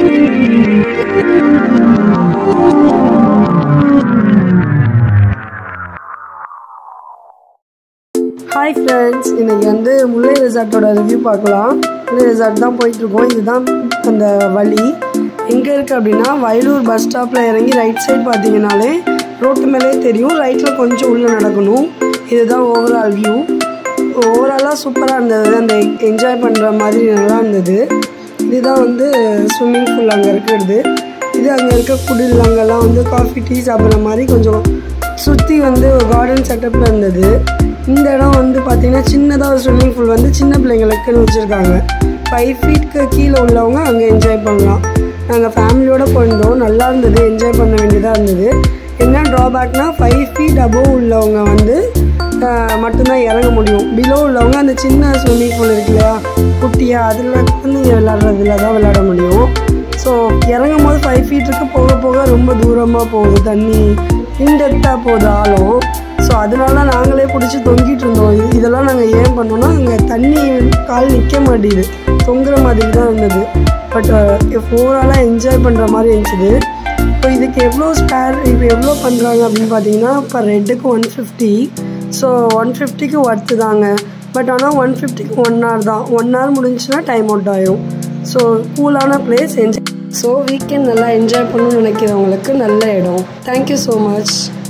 hi friends இன்னைக்கு வந்து முல்லை ரெசார்ட்டோட review பார்க்கலாம் முல்லை ரெசார்ட் தான் போயிட்டுருக்கோம் இதுதான் அந்த வழி எங்கே இருக்குது அப்படின்னா வயலூர் பஸ் ஸ்டாப்பில் இறங்கி ரைட் சைடு பார்த்தீங்கனாலே ரோட்டு மேலே தெரியும் ரைட்டில் கொஞ்சம் உள்ளே நடக்கணும் இதுதான் ஓவரால் வியூ ஓவராலாக சூப்பராக இருந்தது அந்த என்ஜாய் பண்ணுற மாதிரி நல்லா இருந்தது இதுதான் வந்து ஸ்விம்மிங் பூல் அங்கே இருக்கிறது இது அங்கே இருக்க குடில் அங்கெல்லாம் வந்து காஃபி டீ சாப்பிட்ற மாதிரி கொஞ்சம் சுற்றி வந்து ஒரு கார்டன் செட்டப்பில் இருந்தது இந்த இடம் வந்து பார்த்தீங்கன்னா சின்னதாக ஒரு ஸ்விம்மிங் பூல் வந்து சின்ன பிள்ளைங்களுக்குன்னு வச்சுருக்காங்க ஃபைவ் ஃபீட்க்கு கீழே உள்ளவங்க அங்கே என்ஜாய் பண்ணலாம் நாங்கள் ஃபேமிலியோடு போயிருந்தோம் நல்லா இருந்தது என்ஜாய் பண்ண வேண்டியதாக இருந்தது என்ன ட்ராபேக்னா ஃபைவ் ஃபீட் அபோவ் உள்ளவங்க வந்து ஆஹ், மட்டும்தான் இறங்க முடியும் பிலோ உள்ளவங்க அந்த சின்ன ஸ்விம்மிங் பூல் இருக்கு இல்லையா குட்டியாக அதில் வந்து விளாட்றதுல தான் விளையாட முடியும் ஸோ இறங்கும் போது ஃபைவ் ஃபீட்டுக்கு போக போக ரொம்ப தூரமாக போகுது தண்ணி இன்டெப்த்தாக போகுது ஆழம் ஸோ அதனால நாங்களே பிடிச்சி தொங்கிட்டு இருந்தோம் இது- இதெல்லாம் நாங்கள் ஏன் பண்ணோம்னா அங்கே தண்ணி கால் நிற்க மாட்டேங்குது தொங்குற மாதிரி தான் இருந்தது பட் ஓவராலாக என்ஜாய் பண்ணுற மாதிரி இருந்துச்சு இப்போ இதுக்கு எவ்வளோ ஸ்பேர் இப்போ எவ்வளோ பண்ணுறாங்க அப்படின்னு பார்த்தீங்கன்னா இப்போ ரெட்டுக்கு ஒன் ஃபிஃப்டி ஸோ ஒன் ஃபிஃப்டிக்கு ஒர்த்து தாங்க பட் ஆனால் ஒன் ஃபிஃப்டிக்கு ஒன் ஹவர் தான் ஒன் ஹவர் முடிஞ்சுன்னா டைம் அவுட் ஆயிரும் ஸோ கூலான பிளேஸ் என்ஜாய் ஸோ வீக்கெண்ட் நல்லா என்ஜாய் பண்ணணும்னு நினைக்கிறவங்களுக்கு நல்ல இடம் தேங்க்யூ ஸோ மச்